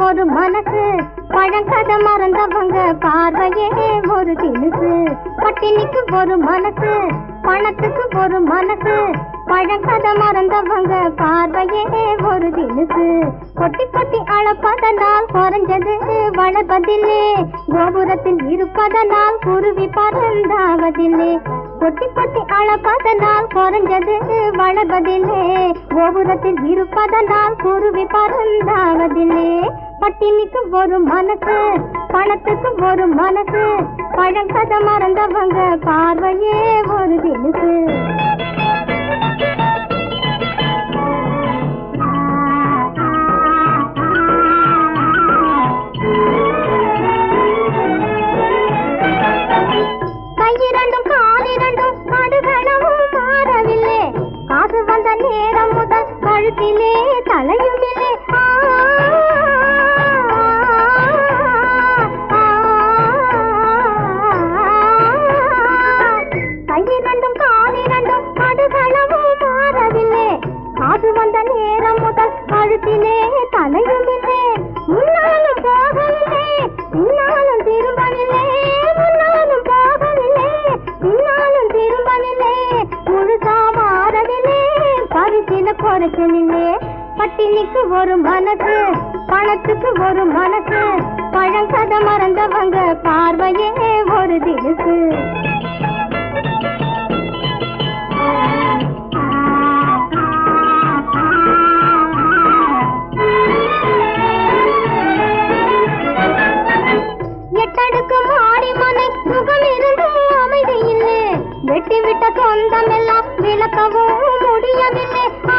ஒரு மனசு பழங்கதை மறந்தவங்க பார்வையே ஒரு தினுசு பட்டினிக்கு ஒரு மனசு பணத்துக்கு ஒரு மனசு பழங்கதை மறந்தவங்க பார்வையே ஒரு தினுசு கொட்டி கொட்டி அளப்பதனால் குறைஞ்சது வளர்வதில்லை கோபுரத்தில் இருப்பதனால் குருவி பறந்தாவதில்லை கொட்டி கொட்டி அளப்பதனால் குறைஞ்சது வளர்வதில்லை கோபுரத்தில் இருப்பதனால் குருவி பறந்தாவதில்லை பட்டினிக்கு ஒரு மனசு பணத்துக்கு ஒரு மனசு பழங்கதை மறந்தவங்க பார்வையே ஒரு தினுசு கையிரண்டும் காலிரண்டும் நடுகளவும் மாறவில்லை காசு வந்த நேரம் முதல் கழுத்திலே தலையும் இல்லை ஆ, கையிரண்டும் காலிரண்டும் நடுகளவும் மாறவில்லை காசு வந்த நேரம் முதல் கழுத்திலே தலையும் இல்லை முன்னாலும் போகவில்லை பின்னாலும் திரும்பவில்லை முன்னாலும் போகவில்லை பின்னாலும் திரும்பவில்லை முழுசா மாறவில்லை பரிசில குறைச்சலில்லை பட்டினிக்கு ஒரு மனசு பணத்துக்கு ஒரு மனசு பழங்கதை மறந்தவங்க பார்வையே ஒரு தினுசு எட்டடுக்கு மாடி மனை சுகம் இருந்தும் அமைதி இல்லை வெட்டி விட்ட சொந்தம் எல்லாம் விளக்கவும் முடியவில்லை ஆ,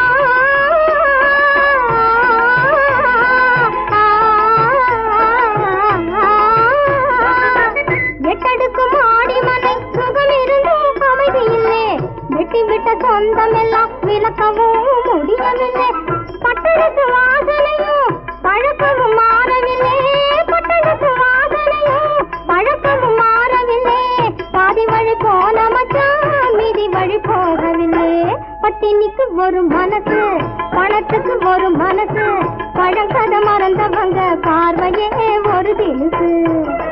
எட்டடுக்கு மாடி மனை சுகம் இருந்தும் அமைதி இல்லை வெட்டி விட்ட சொந்தம் எல்லாம் விளக்கவும் முடியவில்லை பட்டணத்து வாசனையும் பழக்கமும் மாறவில்லை பட்டணத்து வாசனையும் பழக்கமும் மாறவில்லை பாதி வழி போன மச்சான் மீதி வழி போகவில்லை பட்டினிக்கு ஒரு மனசு பணத்துக்கு ஒரு மனசு பழங்கதை மறந்தவங்க பார்வையே ஒரு தினுசு